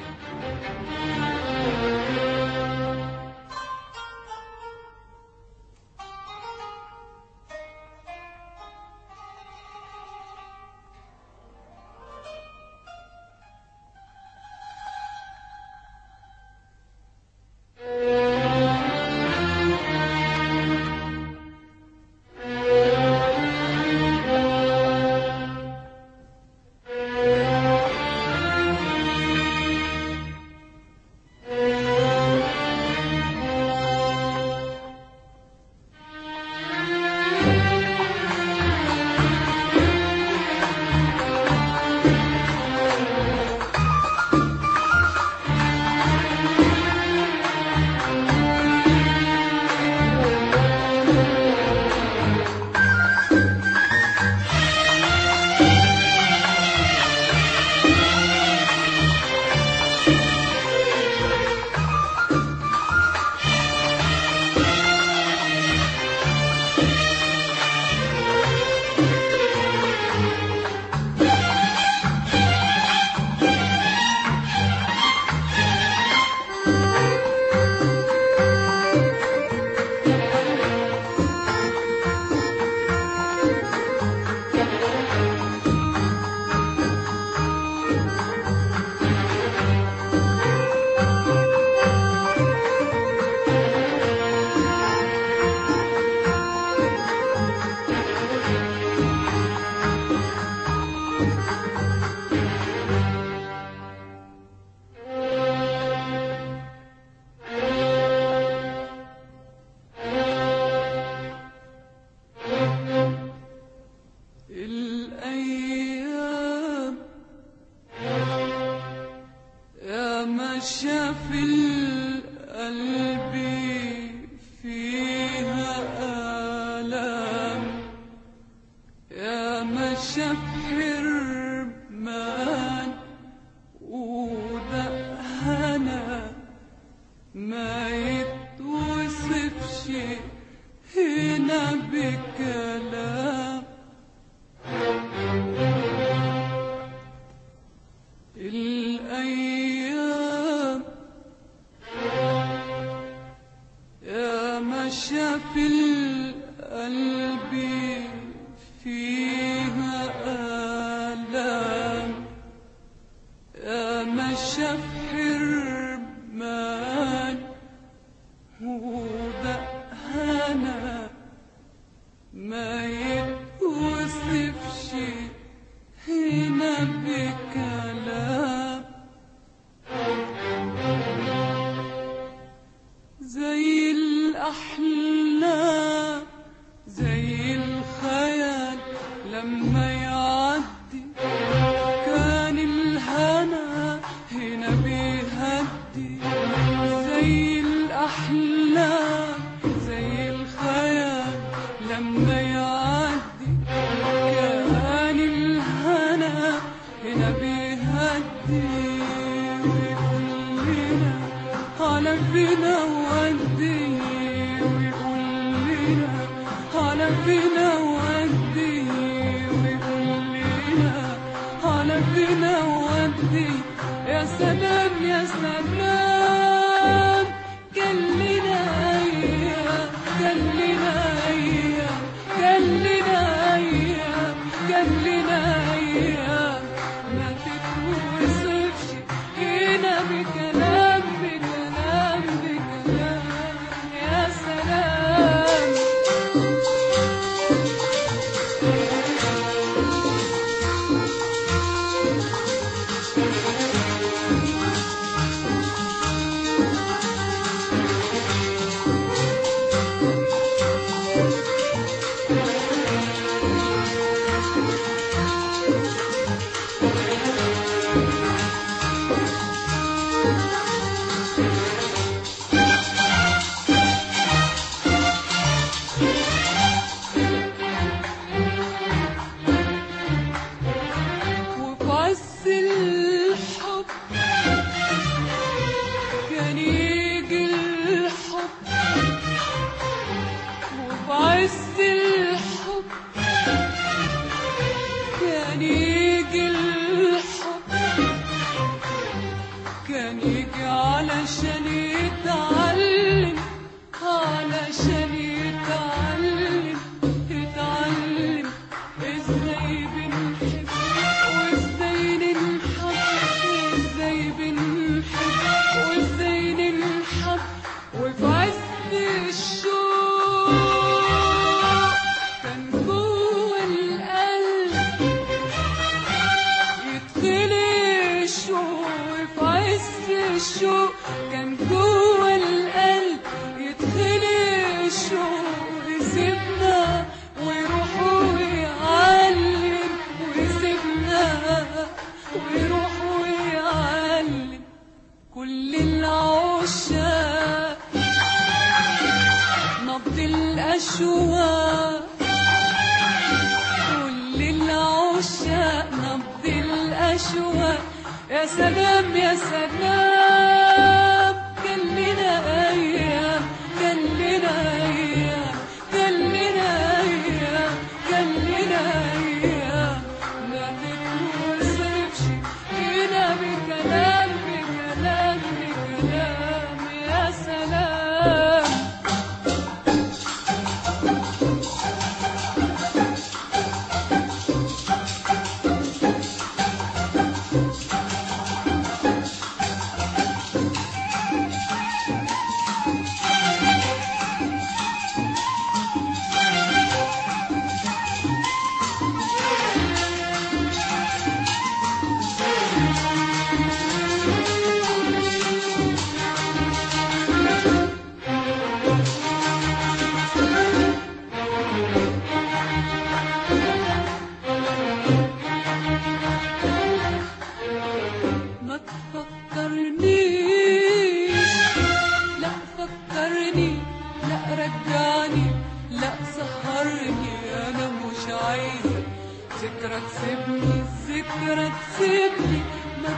في القلب فيها آلام يا مشى حرمان ودهنا ما يتوصفش هنا بكلام الأيام يا مشى في القلب فيها آلام يا مشى حرمان ودهنا ما يتوصفش هنا بكلام زي الأحلام زي الخيال لما يعدي كان الهنا هنا بيهدي زي الأحلام زي الخيال لما يعدي كان الهنا هنا بيهدي ويقول لنا على فينا ودي ويقول لنا على فينا ودي ويقول لنا على فينا ودي يا سلام يا سلام كلنا ايام كلنا ايام كلنا ايام كلنا ايام ما تتوصفش هنا بكلام بكلام بكلام يا سلام وفي عز الحب كان يجي الحب وفي عز الحب كان يجي الحب كان يدخلي الشوق في عز الشوق كان جوه القلب يدخلي الشوق يسيبنا ويروح ويعلم ويسيبنا ويروح ويعلم كل العشاق نبض الأشواق كل العشاق نبض الأشواق يا سلام يا سلام كان لنا أيام كان لنا أيام كان لنا أيام كان لنا أيام ما تتوصفش هنا بكلام بكلام بكلام يا سلام ما تفكرنيش لا فكرني لا رجعني لا سهرني انا مش عايزه ذكرى تسيبني ذكرى تسيبني ما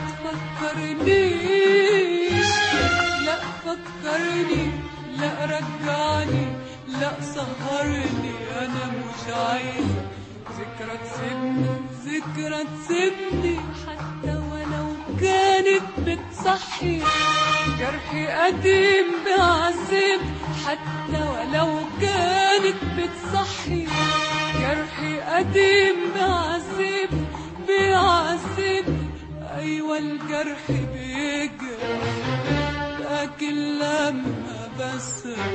تفكرنيش لا فكرني لا رجعني لا سهرني انا مش عايزه ذكرى تسيبني ذكرى تسيبني حتى ولو كانت بتصحي جرحي قديم بعذب حتى ولو كانت بتصحي جرحي قديم بعذب بيعذب ايوه الجرح بيجرح لكن لما بس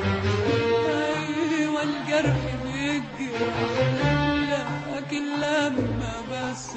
ايوه الجرح بيجرح لكن لما بس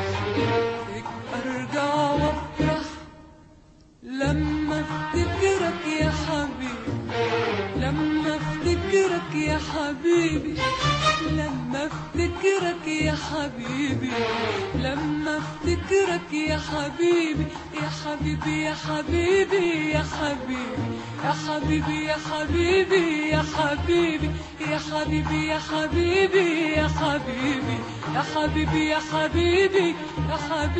ارجع وافرح لما افتكرك يا حبيبي لما افتكرك يا حبيبي لما افتكرك يا حبيبي لما افتكرك يا حبيبي يا حبيبي يا حبيبي يا حبيبي يا حبيبي يا حبيبي يا حبيبي يا حبيبي يا حبيبي يا حبيبي يا حبيبي يا حبيبي يا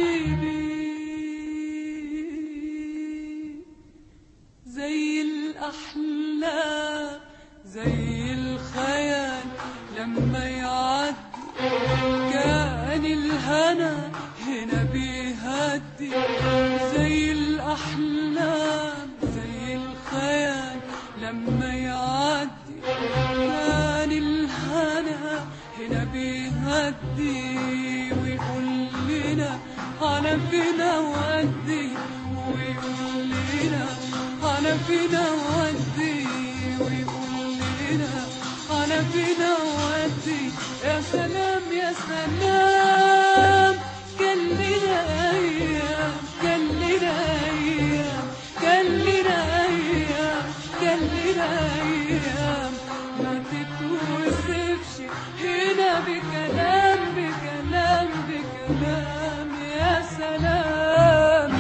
حبيبي زي الأحلام زي الخيال لما يعدي كان الهنا هنا بيهدي زي الأحلام زي الخيال لما يعدي كان الهنا هنا بيهدي ويقول لنا أنا فينا ودي ويقول لنا أنا فينا ودي ويقول لنا أنا فينا ودي يا سلام يا سلام كان لنا أيام كان لنا أيام كان لنا أيام كان لنا أيام ما تتوصفش هنا بكلام بكلام بكلام يا سلام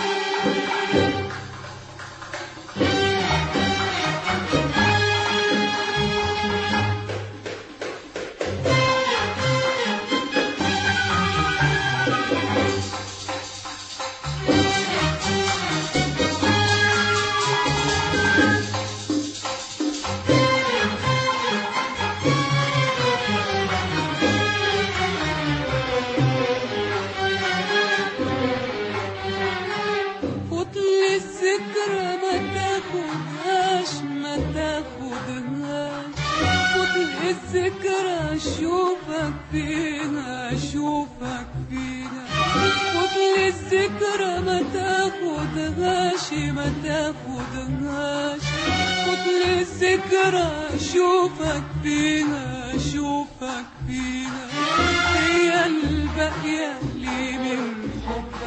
فضل الذكرى ما تاخدهاش ما تاخدهاش فضل الذكرى اشوفك فيها اشوفك فيها فضل الذكرى ما تاخدهاش ما تاخدهاش فضل الذكرى اشوفك فيها اشوفك فيها هي الباقية لي من حبك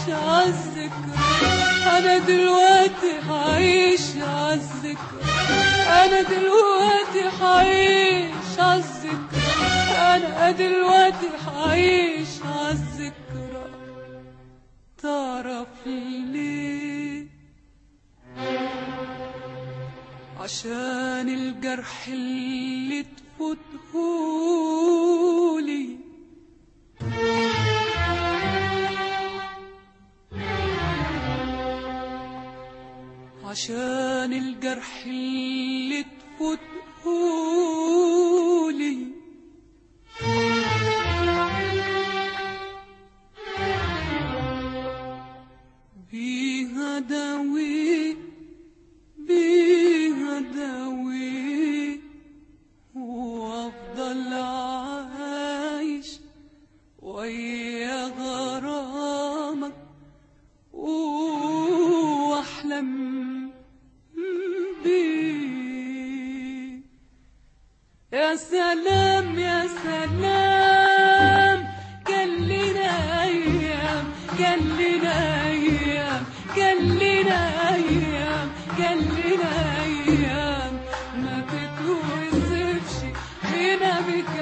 عالذكرى انا دلوقتي هعيش عالذكرى انا دلوقتي هعيش عالذكرى انا دلوقتي هعيش عالذكرى تعرف ليه عشان الجرح اللي تفوتهولي عشان الجرح اللي تفوتهولي بيها داوي بيها داوي وافضل عايش ويا غرامك واحلم بيه يا سلام يا سلام كان لنا ايام كان لنا ايام كان لنا ايام كان لنا ايام ما تتوصفش هنا بك